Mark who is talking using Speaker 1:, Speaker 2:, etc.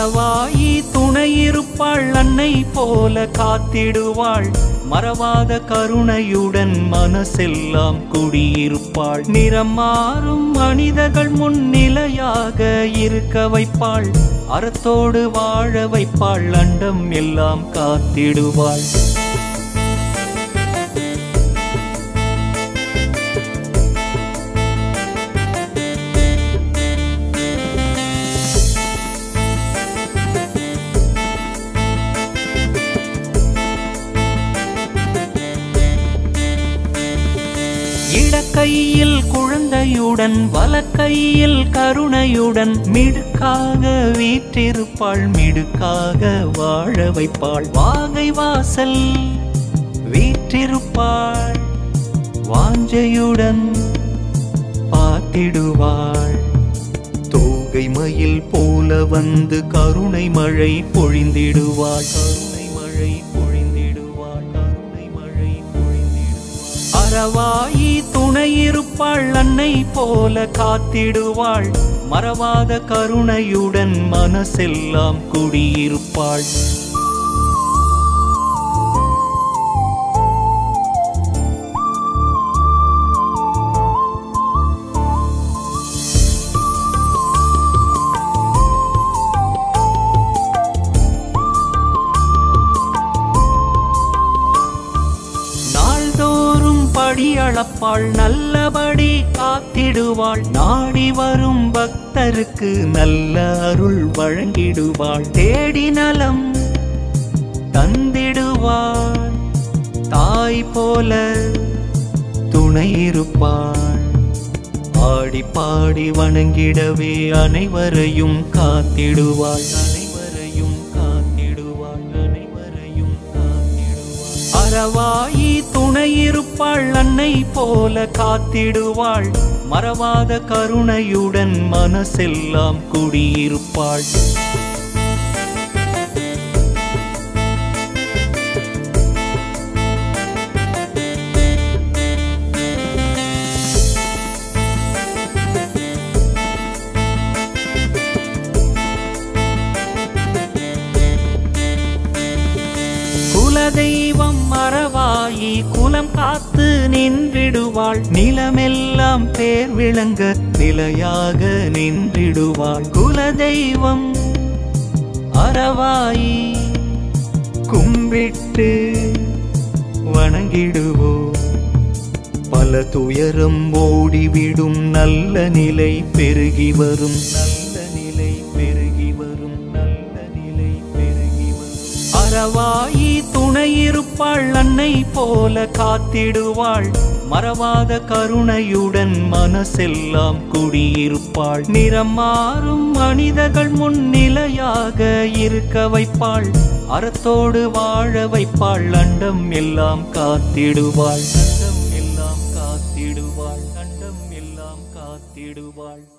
Speaker 1: அறவாயி துணையிருப்பாள் அன்னை போல காத்திடுவாள் மறவாத கருணையுடன் மனசெல்லாம் குடியிருப்பாள் நிறம் மாறும் மனிதர்கள் முன்னிலையாக இருக்க வைப்பாள் அறத்தோடு வாழ வைப்பாள் அண்டம் எல்லாம் காத்திடுவாள் இடக்கையில் குழந்தையுடன் வலக்கையில் கருணையுடன் மிடுக்காக வீற்றிருப்பாள் மிடுக்காக வாழ வைப்பாள் வாகை வாசல் வீற்றிருப்பாள் வாஞ்சையுடன் பார்த்திடுவாள் தோகை மயில் போல வந்து கருணை மழை பொழிந்திடுவாள் கருணை மழை பொழிந்திடுவாள் கருணை மழை பொழிந்திடுவாள் அறவாயி துணையிருப்பாள் அன்னை போல காத்திடுவாள் மறவாத கருணையுடன் மனசெல்லாம் குடியிருப்பாள் நாள்தோறும் படி அளப்பாள் நல்லபடி காத்திடுவாள் நாடி வரும் பக்தருக்கு நல்ல அருள் வழங்கிடுவாள் தேடி நலம் தந்திடுவாள் தாய் போல துணை இருப்பாள் ஆடி பாடி வணங்கிடவே அனைவரையும் காத்திடுவாள் அனைவரையும் காத்திடுவாள் அனைவரையும் காத்திடுவாள் அறவாயி துணையிருப்பாள் அன்னை போல காத்திடுவாள் மறவாத கருணையுடன் மனசெல்லாம் குடியிருப்பாள் குலதெய்வம் மறவாயி குலம் காத்து நின்றிடுவாள் நிலமெல்லாம் பேர் விளங்க நிலையாக நின்றிடுவாள் குலதெய்வம் அறவாயி கும்பிட்டு வணங்கிடுவோம் பல துயரம் ஓடிவிடும் நல்ல நிலை பெருகி வரும் நல்ல நிலை பெருகி வரும் நல்ல நிலை பெருகி வரும் அறவாயி துணையிருப்பாள் அன்னை போல காத்திடுவாள் மறவாத கருணையுடன் மனசெல்லாம் குடியிருப்பாள் நிறம் மாறும் மனிதர்கள் முன்னிலையாக இருக்க வைப்பாள் அறத்தோடு வாழ வைப்பாள் அண்டம் எல்லாம் காத்திடுவாள் அண்டம் எல்லாம் காத்திடுவாள் அண்டம் எல்லாம் காத்திடுவாள்